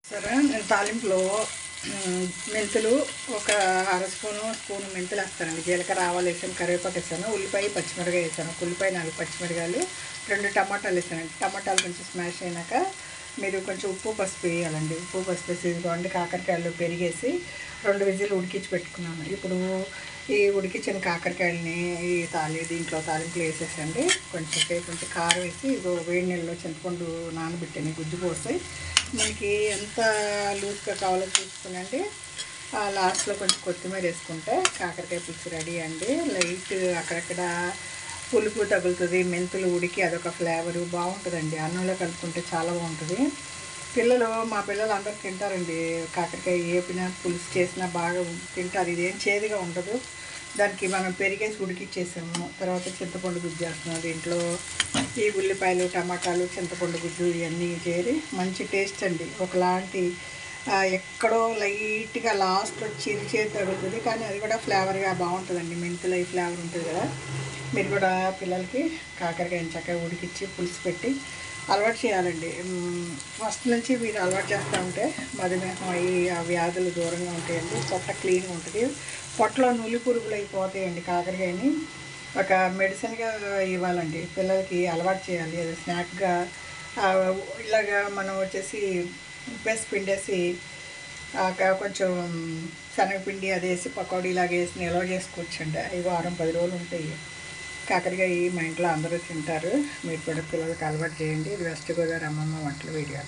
సరే నేను తాలింపులో మ్, మెంతులు ఒక అర స్పూను స్పూన్ మెంతులు వేస్తానండి జీలకర్ర ఆవాలు వేసాను కరివేపాకు వేసాను ఉల్లిపాయ పచ్చిమిరకాయ వేసాను ఒక ఉల్లిపాయ నాలుగు పచ్చిమిరకాయలు రెండు టమాటాలు వేసానండి టమాటాలు కొంచెం స్మాష్ అయినాక మీరు కొంచెం ఉప్పు పసుపు వేయాలండి ఉప్పు పసుపు వేసి ఇదిగోండి కాకరకాయలు పెరిగేసి రెండు విజిల్ ఉడికించి పెట్టుకున్నాను ఇప్పుడు ఈ ఉడికించిన కాకరకాయలని ఈ తాలి దీంట్లో తాలింపులు వేసేసండి కొంచెం సేపు కొంచెం కారం వేసి ఇదిగో వేడి నీళ్ళలో చింతపండు నానబెట్టాను గుజ్జు పోసి మనకి ఎంత లూజ్గా కావాలో చూసుకునండి ఆ లాస్ట్లో కొంచెం కొత్తిమీర వేసుకుంటే కాకరకాయ పులుసు రెడీ అండి లైట్ అక్కడక్కడ పులుపు తగులుతుంది మెంతులు ఉడికి అదొక ఫ్లేవరు బాగుంటుందండి అన్నంలో కలుపుకుంటే చాలా బాగుంటుంది పిల్లలు మా పిల్లలు అందరూ తింటారండి కాకరకాయ ఏపిన పులుసు చేసినా బాగా తింటారు ఇదేం చేదుగా ఉండదు దానికి మనం పెరిగేసి ఉడికిచ్చేసాము తర్వాత చింతపండు గుజ్జు చేస్తున్నాం దీంట్లో ఈ ఉల్లిపాయలు టమాటాలు చింతపండు గుజ్జు ఇవన్నీ చేరి మంచి టేస్ట్ అండి ఒకలాంటి ఆ, ఎక్కడో లైట్గా లాస్ట్లో చిరి చేతి తగులుతుంది కానీ అది కూడా ఫ్లేవర్గా బాగుంటుందండి మెంతులు ఈ ఫ్లేవర్ ఉంటుంది కదా మీరు కూడా పిల్లలకి కాకరకాయ చక్కగా ఉడికిచ్చి పులుసు పెట్టి అలవాటు చేయాలండి మ్, ఫస్ట్ నుంచి మీరు అలవాటు చేస్తూ ఉంటే మధుమేహం అయ్యి ఆ వ్యాధులు దూరంగా ఉంటాయండి పొట్ట క్లీన్గా ఉంటుంది పొట్టలో నులి పురుగులు అయిపోతాయండి కాకరకాయని ఒక మెడిసిన్గా ఇవ్వాలండి పిల్లలకి అలవాటు చేయాలి అది స్నాక్గా ఆ, ఇలాగా మనం వచ్చేసి ఉప్పేసి పిండేసి ఆ, క- కొంచెం శనగపిండి అది వేసి పకోడీ లాగా వేసి నిల్వ చేసుకోవచ్చండి అవి వారం పది రోజులు ఉంటాయి కాకరకాయ మా ఇంట్లో అందరూ తింటారు మీరు కూడా పిల్లలకి అలవాటు చేయండి ఇది వెస్ట్ గోదావరి అమ్మమ్మ వంటల వీడియో